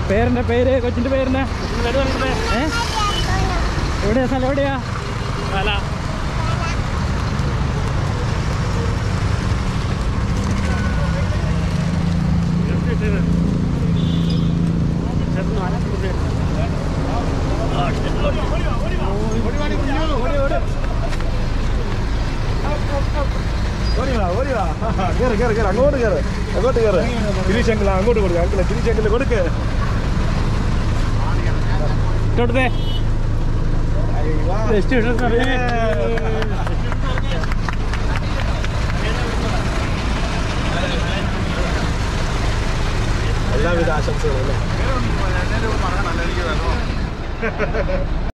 പേരെന്താ പേര് കൊച്ചിന്റെ പേരെന്നാ ഏ എവിടെയാ സ്ഥലം എവിടെയാ ഓടി വാ ഓടി വാ കേറ് കേറ് കേറ് അങ്ങോട്ട് കേറ് അങ്ങോട്ട് കേറ് തിരിച്ചെങ്കിൽ അങ്ങോട്ട് കൊടുക്ക അങ്കിളെ തിരിച്ചെങ്കിൽ കൊടുക്ക് ഇട്ടോട്ടേ ജസ്റ്റ് എല്ലാവിധ ആശംസകളും അല്ലേ